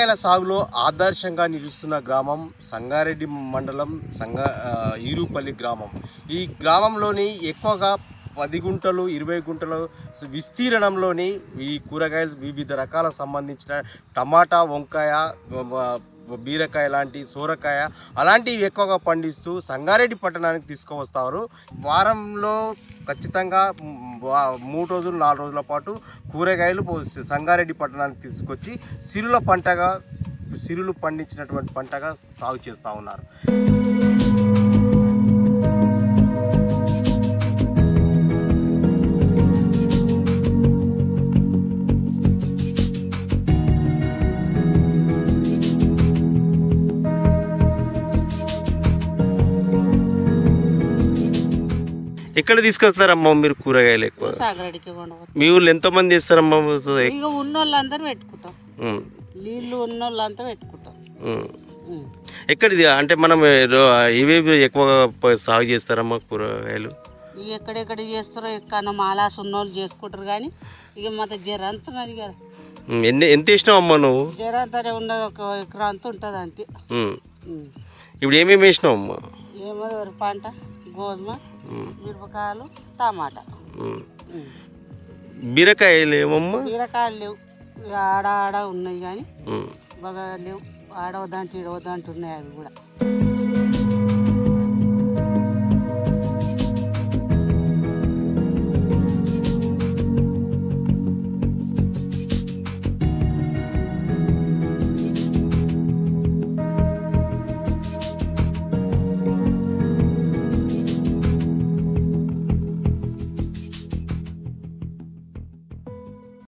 కూరగాయల సాగులో ఆదర్శంగా నిలుస్తున్న గ్రామం సంగారెడ్డి మండలం సంగ ఆ, ఈరుపల్లి గ్రామం ఈ గ్రామంలోని ఎక్కువగా పది గుంటలు ఇరవై గుంటల విస్తీర్ణంలోని ఈ కూరగాయలు వివిధ రకాల సంబంధించిన టమాటా వంకాయ వ- బీరకాయ లాంటి సోరకాయ అలాంటివి ఎక్కువగా పండిస్తూ సంగారెడ్డి పట్టణానికి తీసుకువస్తారు వారంలో ఖచ్చితంగా మ్, వా- మూడు రోజులు నాలుగు రోజుల పాటు కూరగాయలు పో- సంగారెడ్డి పట్టణానికి తీసుకొచ్చి సిరుల పంటగా సిరులు పండించినటువంటి పంటగా సాగు చేస్తూ ఉన్నారు ఎక్కడ తీసుకొస్తారమ్మా మీరు కూరగాయలు ఎక్కువ సాగరడికి కొండపోతాం మీ ఊళ్ళో ఎంతమంది చేస్తారమ్మా ఇక ఉన్న వాళ్ళందరూ పెట్టుకుంటాం ఉమ్, నీళ్ళు ఉన్న వాళ్ళంతా పెట్టుకుంటాం ఉమ్. ఉం. ఎక్కడిది అంటే మనం రో- ఇవేవి ఎక్కువగా ప- సాగు చేస్తారమ్మా కూరగాయలు ఇక ఎక్కడెక్కడ చేస్తారో ఎక్కడ మాలాస్ ఉన్న వాళ్ళు చేసుకుంటారు కానీ ఇక మాత జర అంత ఉన్నది కదా ఉమ్, ఎన్ని ఎంత వేసినావు అమ్మా నువ్వు జర అంతనే ఉన్నది ఒక ఎకరా అంత ఉంటుంది అంతే ఉమ్. ఉం. ఇప్పుడు ఏమేమి వేసినావు అమ్మా ఏమో వరి పంట గోధుమ ఉమ్, మిరపకాయలు టమాటా ఉమ్. ఉం. బీరకాయలు ఏమమ్మా బీరకాయలు లేవు ఇక ఆడ ఆడ ఉన్నాయి కానీ ఉమ్. బాగా లేవు ఆడవ దాంట్లో ఇడవ దాంట్లో ఉన్నాయి అవి కూడా